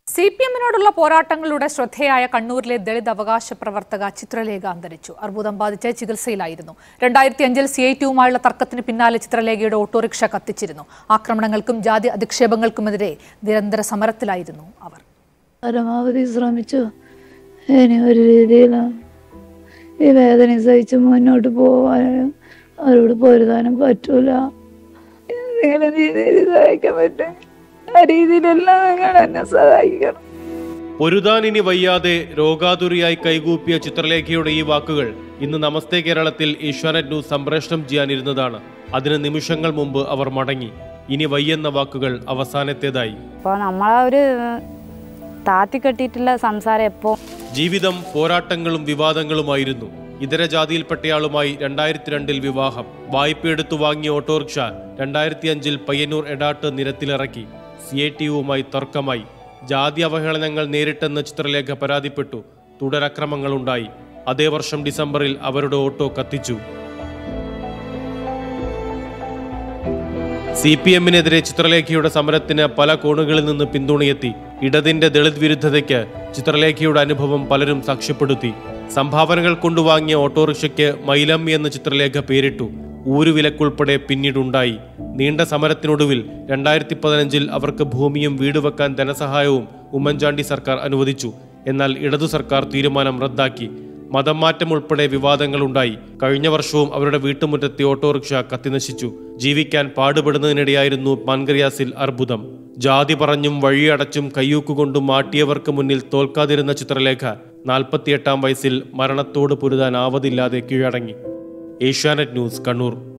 C P എമ്മിനോടുള്ള പോരാട്ടങ്ങളുടെ ശ്രദ്ധേയായ കണ്ണൂരിലെ ദളിത് അവകാശ പ്രവർത്തക ചിത്രലേഖ അന്തരിച്ചു അർബുദം ബാധിച്ച് ചികിത്സയിലായിരുന്നു രണ്ടായിരത്തി അഞ്ചിൽ സി ഐ ടിയുമായുള്ള തർക്കത്തിന് പിന്നാലെ ചിത്രലേഖയുടെ ഓട്ടോറിക്ഷ കത്തിച്ചിരുന്നു ആക്രമണങ്ങൾക്കും ജാതി അധിക്ഷേപങ്ങൾക്കുമെതിരെ നിരന്തര സമരത്തിലായിരുന്നു അവർ പരമാവധി ശ്രമിച്ചു ഇനി ഒരു രീതിയിലും ഈ വേദന സഹിച്ച് മുന്നോട്ട് പോകാനും അവരോട് പൊരുതാനും പറ്റൂല എന്തെങ്കിലും രീതിയിൽ സഹായിക്കാൻ പറ്റും ആ രീതിയിലെല്ലാം നിങ്ങൾ എന്നെ സഹായിക്കണം പൊരുതാൻ ഇനി വയ്യാതെ രോഗാതുരിയായി കൈകൂപ്പിയ ചിത്രലേഖയുടെ ഈ വാക്കുകൾ ഇന്ന് നമസ്തേ കേരളത്തിൽ ഏഷ്യാനെറ്റ് ന്യൂസ് സംപ്രേഷണം ചെയ്യാനിരുന്നതാണ് അതിന് നിമിഷങ്ങൾ മുമ്പ് അവർ മടങ്ങി ഇനി വയ്യെന്ന വാക്കുകൾ അവസാനത്തേതായി അപ്പോൾ നമ്മളെ ഒരു താത്തി കെട്ടിയിട്ടുള്ള സംസാരം എപ്പോൾ ജീവിതം പോരാട്ടങ്ങളും വിവാദങ്ങളുമായിരുന്നു ഇതര ജാതിയിൽപ്പെട്ടയാളുമായി രണ്ടായിരത്തി രണ്ടിൽ വിവാഹം വായ്പയെടുത്തു വാങ്ങിയ ഓട്ടോറിക്ഷ രണ്ടായിരത്തി അഞ്ചിൽ പയ്യന്നൂർ എടാട്ട് നിരത്തിലിറക്കി സി ഐ ടി യുവുമായി തർക്കമായി ജാതി അവഹേളനങ്ങൾ നേരിട്ടെന്ന് ചിത്രലേഖ പരാതിപ്പെട്ടു തുടരക്രമങ്ങളുണ്ടായി അതേ വർഷം ഡിസംബറിൽ അവരുടെ ഓട്ടോ കത്തിച്ചു സി പി എമ്മിനെതിരെ ചിത്രലേഖയുടെ സമരത്തിന് പല കോണുകളിൽ നിന്ന് പിന്തുണയെത്തി ഇടതിന്റെ ദളിത് വിരുദ്ധതയ്ക്ക് ചിത്രലേഖയുടെ അനുഭവം പലരും സാക്ഷ്യപ്പെടുത്തി സംഭാവനകൾ കൊണ്ടുവാങ്ങിയ ഓട്ടോറിക്ഷയ്ക്ക് മൈലമ്മി എന്ന ചിത്രലേഖ പേരിട്ടു ഊരുവിലക്കുൾപ്പെടെ പിന്നീടുണ്ടായി നീണ്ട സമരത്തിനൊടുവിൽ രണ്ടായിരത്തി പതിനഞ്ചിൽ അവർക്ക് ഭൂമിയും വീട് വെക്കാൻ ധനസഹായവും ഉമ്മൻചാണ്ടി സർക്കാർ അനുവദിച്ചു എന്നാൽ ഇടതു സർക്കാർ തീരുമാനം റദ്ദാക്കി മതം മാറ്റം ഉൾപ്പെടെ വിവാദങ്ങളുണ്ടായി കഴിഞ്ഞ വർഷവും അവരുടെ വീട്ടുമുറ്റത്തെ ഓട്ടോറിക്ഷ കത്തിനശിച്ചു ജീവിക്കാൻ പാടുപെടുന്നതിനിടെയായിരുന്നു പാൻക്രിയാസിൽ അർബുദം ജാതി പറഞ്ഞും വഴിയടച്ചും കയ്യൂക്കുകൊണ്ടും മാട്ടിയവർക്ക് മുന്നിൽ തോൽക്കാതിരുന്ന ചിത്രലേഖ നാൽപ്പത്തിയെട്ടാം വയസ്സിൽ മരണത്തോട് പൊരുതാൻ ആവതില്ലാതെ കീഴടങ്ങി ഏഷ്യാനെറ്റ് ന്യൂസ് കണ്ണൂർ